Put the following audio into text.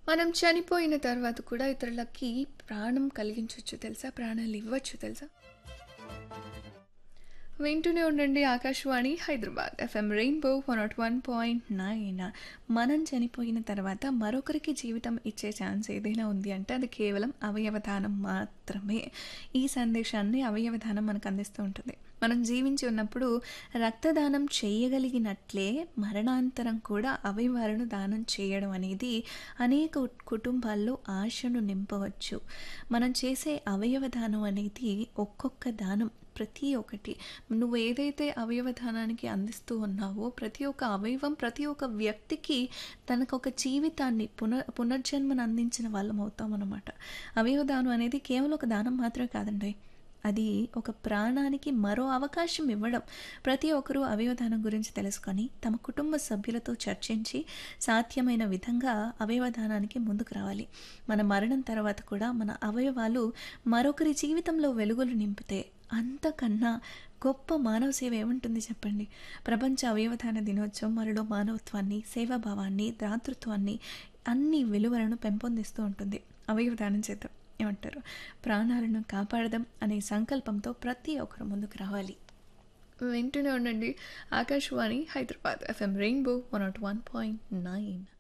మనం చనిపోయిన తర్వాత కూడా ఇతరులకి ప్రాణం కలిగించవచ్చు తెలుసా ప్రాణాలు ఇవ్వచ్చు తెలుసా వింటూనే ఉండండి Akashvani Hyderabad FM rainbow one naught one point nine మనం చనిపోయిన తర్వాత మరొకరికి జీవితం ఇచ్చే ఛాన్స్ ఏదైనా ఉంది అంటే అది కేవలం అవయవదానం మాత్రమే ఈ సందేశాన్ని అవయవదానం మనకు అందిస్తూ ఉంటుంది మనం జీవించి ఉన్నప్పుడు రక్తదానం చేయగలిగినట్లే మరణాంతరం కూడా అవయవాలను దానం చేయడం అనేది అనేక కుటుంబాల్లో ఆశను నింపవచ్చు మనం చేసే అవయవ దానం అనేది ఒక్కొక్క దానం ప్రతి ఒక్కటి నువ్వు ఏదైతే అవయవ దానానికి అందిస్తూ ఉన్నావో ప్రతి ఒక్క అవయవం ప్రతి ఒక్క వ్యక్తికి తనకు ఒక జీవితాన్ని పునర్ పునర్జన్మను అందించిన వాళ్ళం అవుతాం అన్నమాట అవయవ దానం అనేది కేవలం ఒక దానం మాత్రమే కాదండి అది ఒక ప్రాణానికి మరో అవకాశం ఇవ్వడం ప్రతి ఒక్కరూ అవయవదానం గురించి తెలుసుకొని తమ కుటుంబ సభ్యులతో చర్చించి సాధ్యమైన విధంగా అవయవదానానికి ముందుకు రావాలి మన మరణం తర్వాత కూడా మన అవయవాలు మరొకరి జీవితంలో వెలుగులు నింపితే అంతకన్నా గొప్ప మానవ సేవ ఏముంటుంది చెప్పండి ప్రపంచ అవయవదాన దినోత్సవం మనలో మానవత్వాన్ని సేవాభావాన్ని దాతృత్వాన్ని అన్ని విలువలను పెంపొందిస్తూ ఉంటుంది అవయవదానం చేద్దాం ఏమంటారు ప్రాణాలను కాపాడదాం అనే సంకల్పంతో ప్రతి ఒక్కరు ముందుకు రావాలి వింటూనే ఉండండి Akashvani Hyderabad FM rainbow one naught one point nine